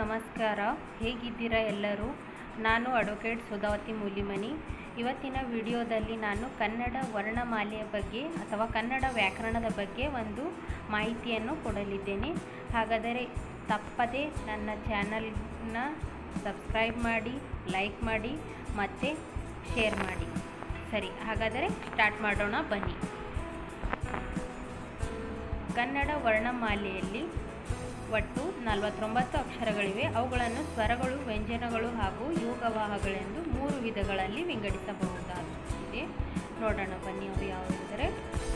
ನಮಸ್ಕಾರ ಹೇಗಿದ್ದೀರಾ ಎಲ್ಲರೂ ನಾನು ಅಡ್ವೊಕೇಟ್ ಸುಧಾವತಿ ಮೂಲಿಮನಿ ಇವತ್ತಿನ ವಿಡಿಯೋದಲ್ಲಿ ನಾನು ಕನ್ನಡ ವರ್ಣಮಾಲೆಯ ಬಗ್ಗೆ ಅಥವಾ ಕನ್ನಡ ವ್ಯಾಕರಣದ ಬಗ್ಗೆ ಒಂದು ಮಾಹಿತಿಯನ್ನು ಕೊಡಲಿದ್ದೇನೆ ಹಾಗಾದರೆ ತಪ್ಪದೇ ನನ್ನ ಚಾನಲ್ನ ಸಬ್ಸ್ಕ್ರೈಬ್ ಮಾಡಿ ಲೈಕ್ ಮಾಡಿ ಮತ್ತು ಶೇರ್ ಮಾಡಿ ಸರಿ ಹಾಗಾದರೆ ಸ್ಟಾರ್ಟ್ ಮಾಡೋಣ ಬನ್ನಿ ಕನ್ನಡ ವರ್ಣಮಾಲೆಯಲ್ಲಿ ಒಟ್ಟು ನಲವತ್ತೊಂಬತ್ತು ಅಕ್ಷರಗಳಿವೆ ಅವುಗಳನ್ನು ಸ್ವರಗಳು ವ್ಯಂಜನಗಳು ಹಾಗೂ ಯೋಗವಾಹಗಳೆಂದು ಮೂರು ವಿಧಗಳಲ್ಲಿ ವಿಂಗಡಿಸಬಹುದಾಗಿದೆ ನೋಡೋಣ ಬನ್ನಿ ಅವು ಯಾವುದೆಂದರೆ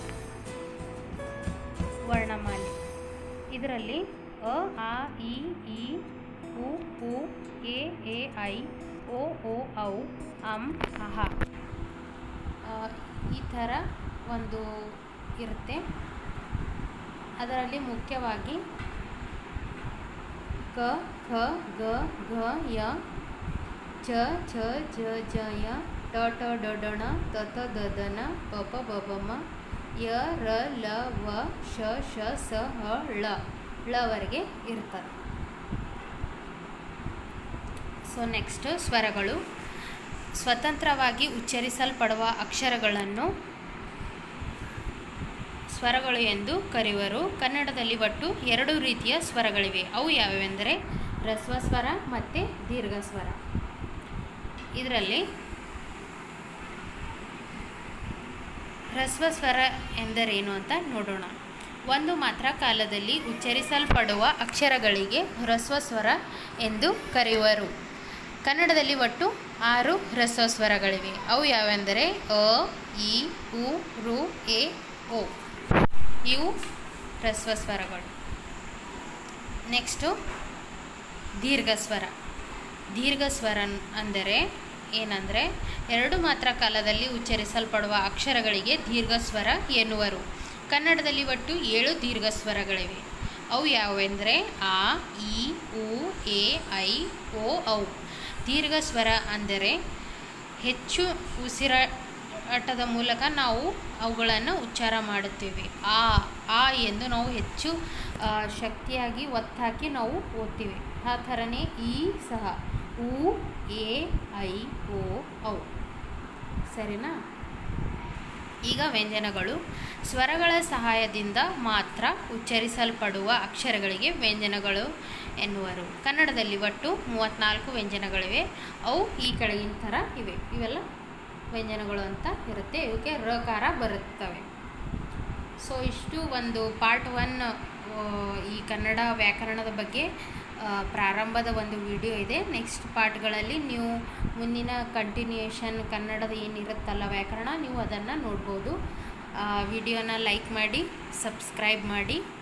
ವರ್ಣಮಾಲೆ ಇದರಲ್ಲಿ ಅ ಆ ಇ ಈ ಉ ಉ ಎ ಎ ಐ ಓ ಓ ಔ ಅಂ ಅಹ ಆ, ಈ ಥರ ಒಂದು ಇರುತ್ತೆ ಅದರಲ್ಲಿ ಮುಖ್ಯವಾಗಿ ಕ ಖ ಗ ಘ ಯ ಚ ಛ ಜ ಜ ಯ ಟ ಟ ಡ ಡ ಣ ತ ತ ದ ದ ನ ಪ ಪ ಬ ಬ ಮ ಯ ರ ಲ ವ ಶ ಶ ಸ ಹ ಳ ಳವರೆಗೆ ಇರ್ತದೆ ಸೊ ನೆಕ್ಸ್ಟ್ ಸ್ವರಗಳು ಸ್ವತಂತ್ರವಾಗಿ ಉಚ್ಚರಿಸಲ್ಪಡುವ ಅಕ್ಷರಗಳನ್ನು ಸ್ವರಗಳು ಎಂದು ಕರೆಯುವರು ಕನ್ನಡದಲ್ಲಿ ಒಟ್ಟು ಎರಡು ರೀತಿಯ ಸ್ವರಗಳಿವೆ ಅವು ಯಾವ್ಯಾವೆಂದರೆ ಹ್ರಸ್ವ ಸ್ವರ ಮತ್ತು ದೀರ್ಘ ಸ್ವರ ಇದರಲ್ಲಿ ಹ್ರಸ್ವ ಸ್ವರ ಎಂದರೇನು ಅಂತ ನೋಡೋಣ ಒಂದು ಮಾತ್ರ ಕಾಲದಲ್ಲಿ ಉಚ್ಚರಿಸಲ್ಪಡುವ ಅಕ್ಷರಗಳಿಗೆ ಹ್ರಸ್ವ ಸ್ವರ ಎಂದು ಕರೆಯುವರು ಕನ್ನಡದಲ್ಲಿ ಒಟ್ಟು ಆರು ಹ್ರಸ್ವ ಸ್ವರಗಳಿವೆ ಅವು ಯಾವೆಂದರೆ ಅ ಇ ಉ ರು ಎ ಓ ಇವು ಹ್ರಸ್ವ ಸ್ವರಗಳು ನೆಕ್ಸ್ಟು ದೀರ್ಘ ಸ್ವರ ದೀರ್ಘ ಸ್ವರ ಅಂದರೆ ಏನಂದರೆ ಎರಡು ಮಾತ್ರ ಕಾಲದಲ್ಲಿ ಉಚ್ಚರಿಸಲ್ಪಡುವ ಅಕ್ಷರಗಳಿಗೆ ದೀರ್ಘ ಸ್ವರ ಎನ್ನುವರು ಕನ್ನಡದಲ್ಲಿ ಒಟ್ಟು ಏಳು ದೀರ್ಘ ಸ್ವರಗಳಿವೆ ಅವು ಯಾವುವೆಂದರೆ ಆ ಇ ಉ ಎ ಐ ಓ ಔ ದೀರ್ಘ ಸ್ವರ ಅಂದರೆ ಹೆಚ್ಚು ಉಸಿರಾಟದ ಮೂಲಕ ನಾವು ಅವುಗಳನ್ನು ಉಚ್ಚಾರ ಮಾಡುತ್ತೇವೆ ಆ ಆ ಎಂದು ನಾವು ಹೆಚ್ಚು ಆ, ಶಕ್ತಿಯಾಗಿ ಒತ್ತಾಕಿ ನಾವು ಓದ್ತೀವಿ ಆ ಥರನೇ ಈ ಸಹ ಉ ಎ ಐ ಓ ಔ ಸರಿನಾ ಈಗ ವ್ಯಂಜನಗಳು ಸ್ವರಗಳ ಸಹಾಯದಿಂದ ಮಾತ್ರ ಉಚ್ಚರಿಸಲ್ಪಡುವ ಅಕ್ಷರಗಳಿಗೆ ವ್ಯಂಜನಗಳು ಎನ್ನುವರು ಕನ್ನಡದಲ್ಲಿ ಒಟ್ಟು ಮೂವತ್ತ್ನಾಲ್ಕು ವ್ಯಂಜನಗಳಿವೆ ಅವು ಈ ಕೆಳಗಿನ ಥರ ಇವೆ ಇವೆಲ್ಲ ವ್ಯಂಜನಗಳು ಅಂತ ಇರುತ್ತೆ ಇವಕ್ಕೆ ರಕಾರ ಬರುತ್ತವೆ ಸೊ ಇಷ್ಟು ಒಂದು ಪಾರ್ಟ್ ಒನ್ ಈ ಕನ್ನಡ ವ್ಯಾಕರಣದ ಬಗ್ಗೆ ಆ, ಪ್ರಾರಂಭದ ಒಂದು ವಿಡಿಯೋ ಇದೆ ನೆಕ್ಸ್ಟ್ ಪಾರ್ಟ್ಗಳಲ್ಲಿ ನೀವು ಮುಂದಿನ ಕಂಟಿನ್ಯೂಯೇಷನ್ ಕನ್ನಡದ ಏನಿರುತ್ತಲ್ಲ ವ್ಯಾಕರಣ ನೀವು ಅದನ್ನು ನೋಡ್ಬೋದು ವಿಡಿಯೋನ ಲೈಕ್ ಮಾಡಿ ಸಬ್ಸ್ಕ್ರೈಬ್ ಮಾಡಿ